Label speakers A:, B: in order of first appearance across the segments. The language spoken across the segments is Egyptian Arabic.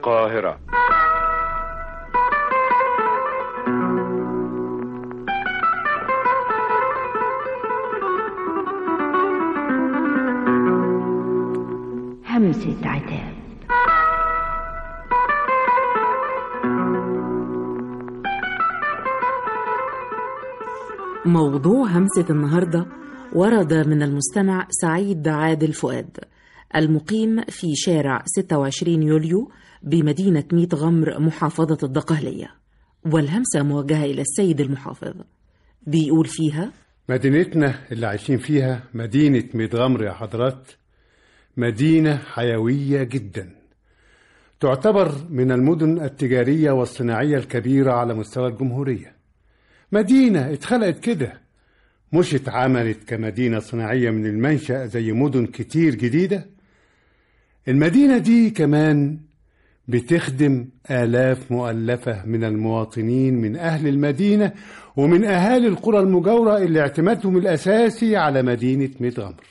A: القاهرة
B: همسة عتاب
C: موضوع همسة النهاردة ورد من المستمع سعيد عادل فؤاد المقيم في شارع 26 يوليو بمدينة ميت غمر محافظة الدقهلية والهمسة موجهة إلى السيد المحافظ بيقول فيها
D: مدينتنا اللي عايشين فيها مدينة ميتغمر يا حضرات مدينة حيوية جدا تعتبر من المدن التجارية والصناعية الكبيرة على مستوى الجمهورية مدينة اتخلقت كده مش اتعملت كمدينة صناعية من المنشأ زي مدن كتير جديدة المدينة دي كمان بتخدم آلاف مؤلفة من المواطنين من أهل المدينة ومن أهالي القرى المجاورة اللي اعتمادهم الأساسي على مدينة ميت غمر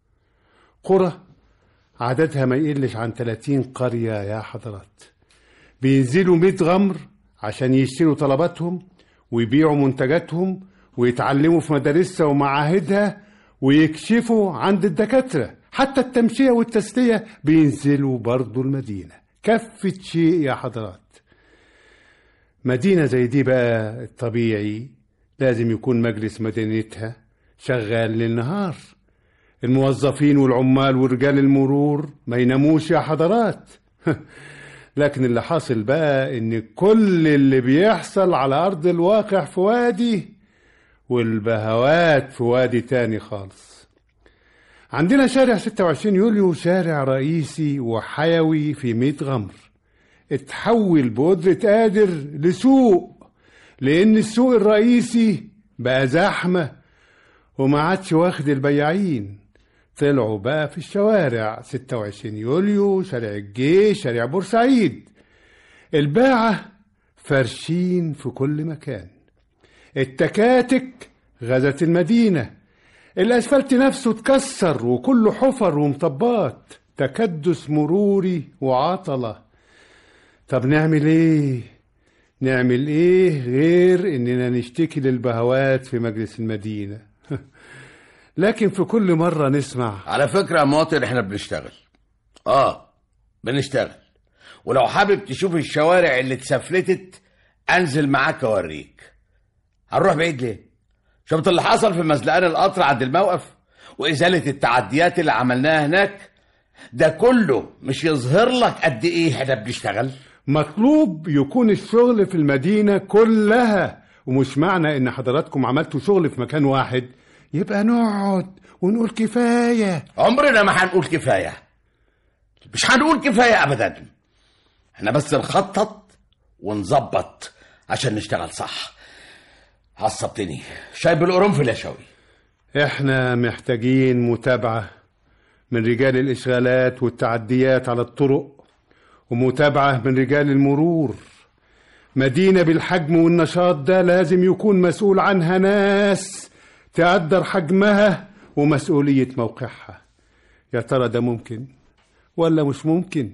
D: قرى عددها ما يقلش عن 30 قرية يا حضرات بينزلوا ميت غمر عشان يشتروا طلباتهم ويبيعوا منتجاتهم ويتعلموا في مدارسها ومعاهدها ويكشفوا عند الدكاترة حتى التمشية والتسلية بينزلوا برضو المدينة كفة شيء يا حضرات مدينة زي دي بقى الطبيعي لازم يكون مجلس مدينتها شغال للنهار الموظفين والعمال ورجال المرور ما يناموش يا حضرات لكن اللي حاصل بقى ان كل اللي بيحصل على ارض الواقع في وادي والبهوات في وادي تاني خالص عندنا شارع 26 يوليو شارع رئيسي وحيوي في ميت غمر اتحول بقدرة قادر لسوق لأن السوق الرئيسي بقى زحمة وما عادش واخد البياعين طلعوا بقى في الشوارع 26 يوليو شارع الجيش شارع بورسعيد الباعة فرشين في كل مكان التكاتك غزت المدينة الأسفلت نفسه اتكسر وكله حفر ومطبات تكدس مروري وعطلة طب نعمل ايه نعمل ايه غير اننا نشتكي للبهوات في مجلس المدينة لكن في كل مرة نسمع
E: على فكرة يا مواطن احنا بنشتغل اه بنشتغل ولو حابب تشوف الشوارع اللي اتسفلتت انزل معاك اوريك هنروح بعيد ليه شفت اللي حصل في مزلقان القطر عند الموقف وازالة التعديات اللي عملناها هناك ده كله مش يظهر لك قد ايه احنا بنشتغل
D: مطلوب يكون الشغل في المدينة كلها ومش معنى ان حضراتكم عملتوا شغل في مكان واحد يبقى نقعد ونقول كفاية
E: عمرنا ما هنقول كفاية مش هنقول كفاية ابدا احنا بس نخطط ونظبط عشان نشتغل صح عصبتني شايب بالقرنفل يا شوي
D: احنا محتاجين متابعة من رجال الإشغالات والتعديات على الطرق ومتابعة من رجال المرور مدينة بالحجم والنشاط ده لازم يكون مسؤول عنها ناس تقدر حجمها ومسؤولية موقعها يا ترى ده ممكن ولا مش ممكن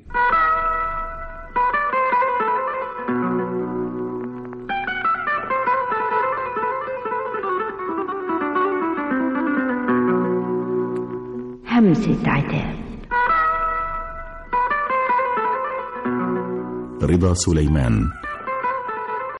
B: همسة عتاب
F: رضا سليمان